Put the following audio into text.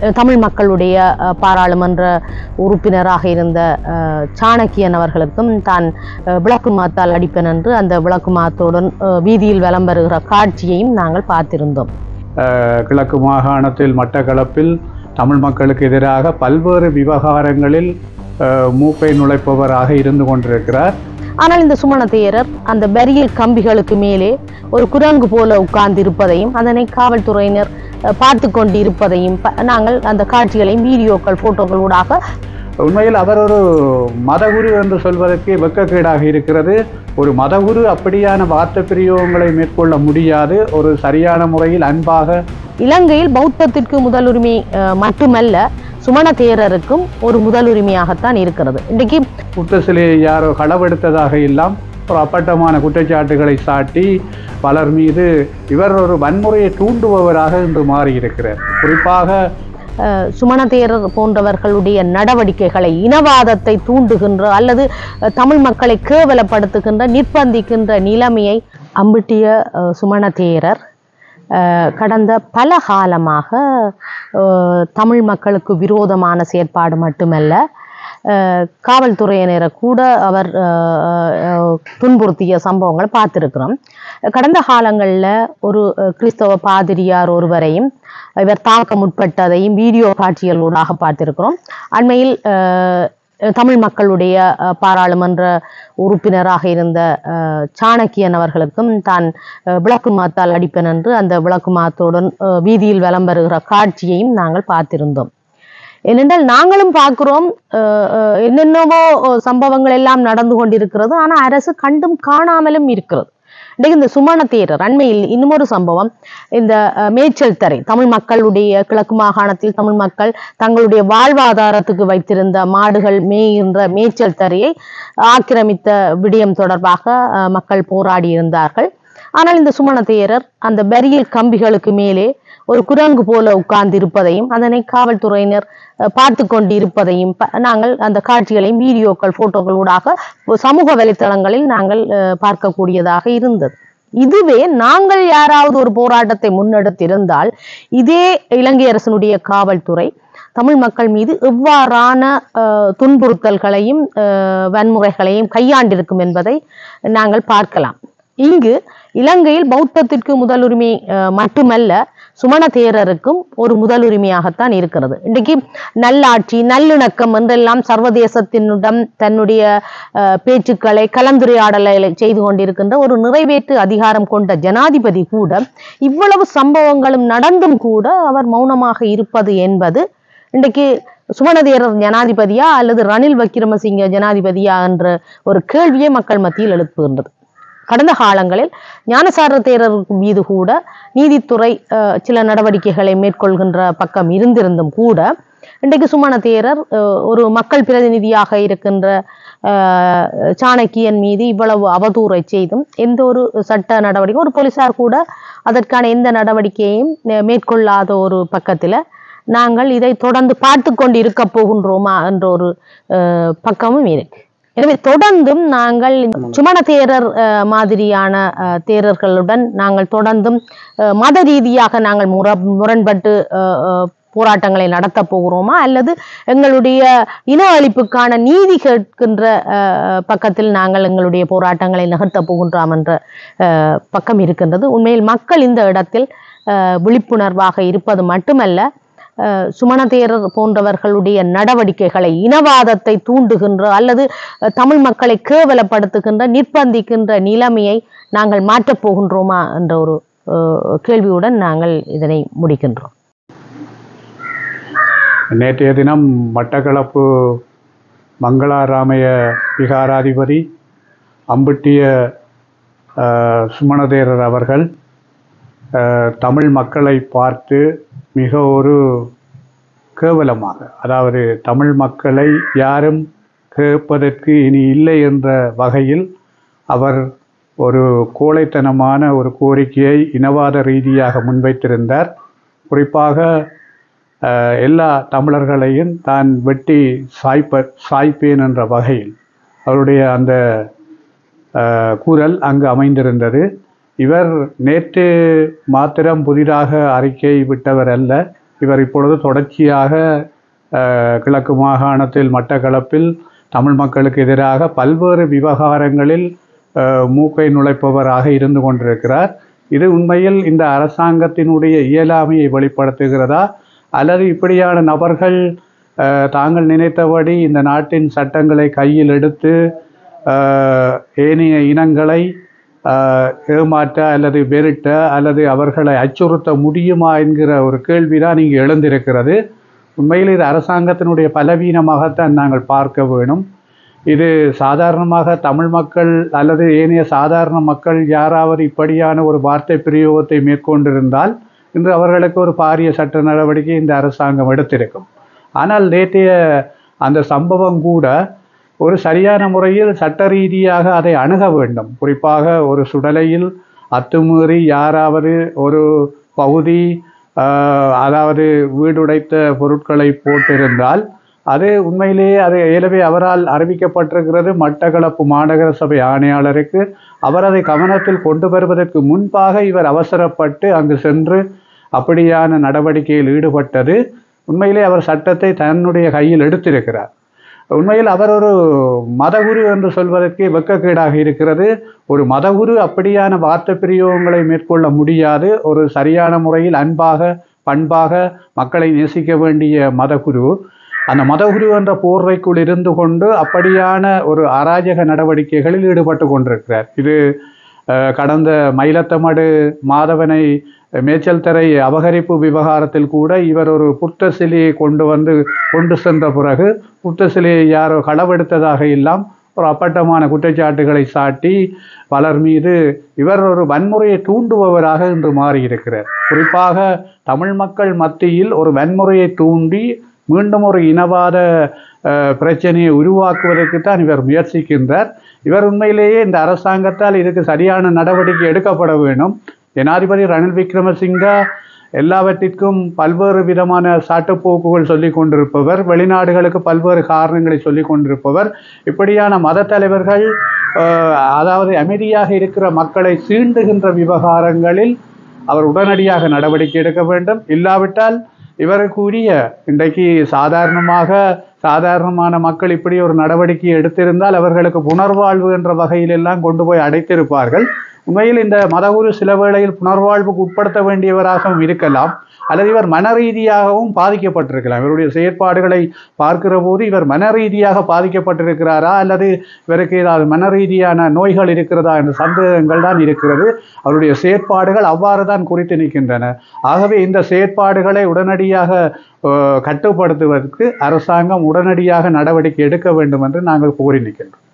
அஹ், தமிழ் மக்களுடைய அஹ், பாராளுமன்ற உறுப்பினராக இருந்த அஹ், சாணக்கியன் அவர்களுக்கும் தான் அஹ், விளக்கு மாத்தால் அடிப்பேன் என்று அந்த விளக்கு மாத்தோடன் அஹ், வீதியில் வலம் வருகிற காட்சியையும் நாங்கள் பார்த்திருந்தோம் அஹ், கிழக்கு மாகாணத்தில் மட்டக்களப்பில் தமிழ் மக்களுக்கு எதிராக பல்வேறு விவகாரங்களில் அஹ், மூக்கை நுழைப்பவராக இருந்து கொண்டிருக்கிறார் ஆனால் இந்த சுமண தேரர் அந்த பெரியல் கம்பிகளுக்கு மேலே ஒரு குரங்கு போல உட்கார்ந்து இருப்பதையும் அதனை காவல்துறையினர் அஹ், பார்த்து கொண்டு இருப்பதையும் ப- நாங்கள் அந்த காட்சிகளையும் வீடியோக்கள் போட்டோக்கள் ஊடாக உண்மையில் அவர் ஒரு மதகுரு என்று சொல்வதற்கு வெட்கக்கேடாக இருக்கிறது ஒரு மதகுரு அப்படியான வார்த்தை பிரயோகங்களை மேற்கொள்ள முடியாது ஒரு சரியான முறையில் அன்பாக இலங்கையில் பௌத்தத்திற்கு முதலுரிமை அஹ், மட்டுமல்ல சுமண தேரருக்கும் ஒரு முதலுரிமையாகத்தான் இருக்கிறது இன்றைக்கு புத்த சிலையை யாரோ களவெடுத்ததாக எல்லாம் ஒரு அப்பட்டமான குற்றச்சாட்டுகளை சாட்டி பலர் மீது இவர் ஒரு வன்முறையை தூண்டுபவராக இன்று மாறியிருக்கிறார் குறிப்பாக அஹ், சுமண தேரர் போன்றவர்களுடைய நடவடிக்கைகளை இனவாதத்தை தூண்டுகின்ற அல்லது அஹ், தமிழ் மக்களை கேவலப்படுத்துகின்ற நிர்பந்திக்கின்ற நிலைமையை அம்பிட்டிய அஹ், சுமண தேரர் அஹ், கடந்த பல காலமாக அஹ், தமிழ் மக்களுக்கு விரோதமான செயற்பாடு மட்டுமல்ல அஹ், காவல்துறையினரை கூட அவர் அஹ், அஹ், துன்புறுத்திய சம்பவங்களை பார்த்துருக்கிறோம் கடந்த காலங்களில் ஒரு அஹ், கிறிஸ்தவ பாதிரியார் ஒருவரையும் இவர் தாக்க முற்பட்டதையும் வீடியோ காட்சிகளூடாக பார்த்திருக்கிறோம் அண்மையில் அஹ், தமிழ் மக்களுடைய அஹ், பாராளுமன்ற உறுப்பினராக இருந்த அஹ், சாணக்கியன் அவர்களுக்கும் தான் அஹ், விளக்கு மாத்தால் அடிப்பேன் என்று அந்த விளக்கு மாத்தோடன் அஹ், வீதியில் வலம் வருகிற காட்சியையும் நாங்கள் பார்த்திருந்தோம் ஏனென்றால் நாங்களும் பார்க்கிறோம் அஹ், அஹ், என்னென்னவோ அஹ், சம்பவங்கள் எல்லாம் நடந்து கொண்டிருக்கிறது ஆனால் அரசு கண்டும் காணாமலும் இருக்கிறது இன்றைக்கு இந்த சுமண தேரர் அண்மையில் இன்னுமொரு சம்பவம் இந்த அஹ், மேய்ச்சல் தரை தமிழ் மக்களுடைய கிழக்கு மாகாணத்தில் தமிழ் மக்கள் தங்களுடைய வாழ்வாதாரத்துக்கு வைத்திருந்த மாடுகள் மேய்கின்ற மேய்ச்சல் தரையை ஆக்கிரமித்த விடயம் தொடர்பாக அஹ், மக்கள் போராடி இருந்தார்கள் ஆனால் இந்த சுமண தேரர் அந்த பெரியல் கம்பிகளுக்கு மேலே ஒரு குரங்கு போல உட்கார்ந்து இருப்பதையும் அதனை காவல்துறையினர் அஹ், பார்த்து கொண்டு இருப்பதையும் ப- நாங்கள் அந்த காட்சிகளையும் வீடியோக்கள் போட்டோக்கள் ஊடாக சமூக வலைத்தளங்களில் நாங்கள் அஹ், பார்க்கக்கூடியதாக இருந்தது இதுவே நாங்கள் யாராவது ஒரு போராட்டத்தை முன்னெடுத்திருந்தால் இதே இலங்கை அரசனுடைய காவல்துறை தமிழ் மக்கள் மீது எவ்வாறான அஹ், துன்புறுத்தல்களையும் அஹ், வன்முறைகளையும் கையாண்டிருக்கும் என்பதை நாங்கள் பார்க்கலாம் இங்கு இலங்கையில் பௌத்தத்திற்கு முதலுரிமை அஹ், மட்டுமல்ல சுமண தேரருக்கும் ஒரு முதலுரிமையாகத்தான் இருக்கிறது இன்றைக்கு நல்லாட்சி நல்லிணக்கம் என்றெல்லாம் சர்வதேசத்தினுடன் தன்னுடைய அஹ், பேச்சுக்களை கலந்துரையாடலை செய்து கொண்டிருக்கின்ற ஒரு நிறைவேற்று அதிகாரம் கொண்ட ஜனாதிபதி கூட இவ்வளவு சம்பவங்களும் நடந்தும் கூட அவர் மௌனமாக இருப்பது என்பது இன்றைக்கு சுமணதேரர் ஜனாதிபதியா அல்லது ரணில் விக்ரமசிங்க ஜனாதிபதியா என்ற ஒரு கேள்வியை மக்கள் மத்தியில் எழுப்புகின்றது கடந்த காலங்களில் ஞானசார தேரர் மீது கூட நீதித்துறை அஹ், சில நடவடிக்கைகளை மேற்கொள்கின்ற பக்கம் இருந்திருந்தும் கூட இன்றைக்கு சுமண தேரர் அஹ், ஒரு மக்கள் பிரதிநிதியாக இருக்கின்ற அஹ், சாணக்கியன் மீது இவ்வளவு அவதூறை செய்தும் எந்த ஒரு சட்ட நடவடிக்கை ஒரு போலீசார் கூட அதற்கான எந்த நடவடிக்கையையும் அஹ், மேற்கொள்ளாத ஒரு பக்கத்தில் நாங்கள் இதை தொடர்ந்து பார்த்து கொண்டு இருக்க போகின்றோமா என்ற ஒரு அஹ், பக்கமும் இருக்கு எனவே தொடர்ந்தும் நாங்கள் சுமண தேரர் அஹ், மாதிரியான அஹ், தேரர்களுடன் நாங்கள் தொடர்ந்தும் அஹ், மத ரீதியாக நாங்கள் முர முரண்பட்டு அஹ், அஹ், போராட்டங்களை நடத்த போகிறோமா அல்லது எங்களுடைய இன அழிப்புக்கான நீதி கேட்கின்ற அஹ், பக்கத்தில் நாங்கள் எங்களுடைய போராட்டங்களை நகர்த்த போகின்றோம் என்ற அஹ், பக்கம் இருக்கின்றது உண்மையில் மக்கள் இந்த இடத்தில் அஹ், விழிப்புணர்வாக இருப்பது மட்டுமல்ல அஹ், சுமணதேரர் போன்றவர்களுடைய நடவடிக்கைகளை இனவாதத்தை தூண்டுகின்ற அல்லது அஹ், தமிழ் மக்களை கேவலப்படுத்துகின்ற நிர்பந்திக்கின்ற நிலைமையை நாங்கள் மாற்றப் போகின்றோமா என்ற ஒரு அஹ், கேள்வியுடன் நாங்கள் இதனை முடிக்கின்றோம் நேற்றைய தினம் மட்டக்களப்பு மங்களாராமய விகாராதிபதி அம்புட்டிய அஹ், சுமணதேரர் அவர்கள் அஹ், தமிழ் மக்களை பார்த்து மிக ஒரு கேவலமாக அதாவது தமிழ் மக்களை யாரும் கேட்பதற்கு இனி இல்லை என்ற வகையில் அவர் ஒரு கோழைத்தனமான ஒரு கோரிக்கையை இனவாத ரீதியாக முன்வைத்திருந்தார் குறிப்பாக அஹ், எல்லா தமிழர்களையும் தான் வெட்டி சாய்ப்ப சாய்ப்பேன் என்ற வகையில் அவருடைய அந்த அஹ், குரல் அங்கு அமைந்திருந்தது இவர் நேற்று மாத்திரம் புதிதாக அறிக்கை விட்டவர் அல்ல இவர் இப்பொழுது தொடர்ச்சியாக அஹ், கிழக்கு மாகாணத்தில் மட்டக்களப்பில் தமிழ் மக்களுக்கு எதிராக பல்வேறு விவகாரங்களில் அஹ், மூக்கை நுழைப்பவராக இருந்து கொண்டிருக்கிறார் இது உண்மையில் இந்த அரசாங்கத்தினுடைய இயலாமையை வெளிப்படுத்துகிறதா அல்லது இப்படியான நபர்கள் அஹ், தாங்கள் நினைத்தபடி இந்த நாட்டின் சட்டங்களை கையில் எடுத்து அஹ், ஏனைய இனங்களை அஹ், ஏமாற்ற அல்லது வெறுட்ட அல்லது அவர்களை அச்சுறுத்த முடியுமா என்கிற ஒரு கேள்விதான் இங்கு எழுந்திருக்கிறது உண்மையில் இது அரசாங்கத்தினுடைய பலவீனமாகத்தான் நாங்கள் பார்க்க வேணும் இது சாதாரணமாக தமிழ் மக்கள் அல்லது ஏனைய சாதாரண மக்கள் யாராவது இப்படியான ஒரு வார்த்தை பிரயோகத்தை மேற்கொண்டிருந்தால் இன்று அவர்களுக்கு ஒரு பாரிய சட்ட நடவடிக்கை இந்த அரசாங்கம் எடுத்திருக்கும் ஆனால் நேற்றைய அந்த சம்பவம் கூட ஒரு சரியான முறையில் சட்ட ரீதியாக அதை அணுக வேண்டும் குறிப்பாக ஒரு சுடலையில் அத்துமீறி யாராவது ஒரு பகுதி ஆஹ், அதாவது வீடுடைத்த பொருட்களை போட்டிருந்தால் அது உண்மையிலேயே அது ஏலவே அவரால் அறிவிக்கப்பட்டிருக்கிறது மட்டக்களப்பு மாநகர சபை ஆணையாளருக்கு அவர் அதை கவனத்தில் கொண்டு வருவதற்கு முன்பாக இவர் அவசரப்பட்டு அங்கு சென்று அப்படியான நடவடிக்கையில் ஈடுபட்டது உண்மையிலே அவர் சட்டத்தை தன்னுடைய கையில் எடுத்திருக்கிறார் உண்மையில் அவர் ஒரு மதகுரு என்று சொல்வதற்கு வெட்கக்கேடாக இருக்கிறது ஒரு மதகுரு அப்படியான வார்த்தை பிரயோகங்களை மேற்கொள்ள முடியாது ஒரு சரியான முறையில் அன்பாக பண்பாக மக்களை நேசிக்க வேண்டிய மதகுரு அந்த மதகுரு என்ற போர்வைக்குள் இருந்து கொண்டு அப்படியான ஒரு அராஜக நடவடிக்கைகளில் ஈடுபட்டு கொண்டிருக்கிறார் இது அஹ், கடந்த மயிலத்தமடு மாதவனை மேய்ச்சல் தரை அபகரிப்பு விவகாரத்தில் கூட இவர் ஒரு புத்த சிலையை கொண்டு வந்து கொண்டு சென்ற பிறகு புத்த சிலையை யாரோ களவெடுத்ததாக எல்லாம் ஒரு அப்பட்டமான குற்றச்சாட்டுகளை சாட்டி பலர் மீது இவர் ஒரு வன்முறையை தூண்டுபவராக இன்று மாறியிருக்கிறார் குறிப்பாக தமிழ் மக்கள் மத்தியில் ஒரு வன்முறையை தூண்டி மீண்டும் ஒரு இனவாத அஹ், பிரச்சனையை உருவாக்குவதற்கு தான் இவர் முயற்சிக்கின்றார் இவர் உண்மையிலேயே இந்த அரசாங்கத்தால் இதுக்கு சரியான நடவடிக்கை எடுக்கப்பட வேண்டும் ஜனாதிபதி ரணில் விக்ரமசிங்கா எல்லாவற்றிற்கும் பல்வேறு விதமான சாட்டுப்போக்குகள் சொல்லிக் கொண்டிருப்பவர் வெளிநாடுகளுக்கு பல்வேறு காரணங்களை சொல்லிக் கொண்டிருப்பவர் இப்படியான மத தலைவர்கள் அஹ், அதாவது அமைதியாக இருக்கிற மக்களை சீண்டுகின்ற விவகாரங்களில் அவர் உடனடியாக நடவடிக்கை எடுக்க வேண்டும் இல்லாவிட்டால் இவருக்கு உரிய இன்றைக்கு சாதாரணமாக சாதாரணமான மக்கள் இப்படி ஒரு நடவடிக்கை எடுத்திருந்தால் அவர்களுக்கு புனர்வாழ்வு என்ற வகையில் எல்லாம் கொண்டு போய் அடைத்திருப்பார்கள் உண்மையில் இந்த மதகுரு சில வேளையில் புனர்வாழ்வுக்கு உட்படுத்த வேண்டியவராகவும் இருக்கலாம் அல்லது இவர் மன ரீதியாகவும் பாதிக்கப்பட்டிருக்கலாம் இவருடைய செயற்பாடுகளை பார்க்கிற போது இவர் மன ரீதியாக பாதிக்கப்பட்டிருக்கிறாரா அல்லது இவருக்கு ஏதாவது மன ரீதியான நோய்கள் இருக்கிறதா என்ற சந்தேகங்கள் தான் இருக்கிறது அவருடைய செயற்பாடுகள் அவ்வாறு தான் குறித்து நிற்கின்றன ஆகவே இந்த செயற்பாடுகளை உடனடியாக அஹ், கட்டுப்படுத்துவதற்கு அரசாங்கம் உடனடியாக நடவடிக்கை எடுக்க வேண்டும் என்று நாங்கள் கோரி நிற்கின்றோம்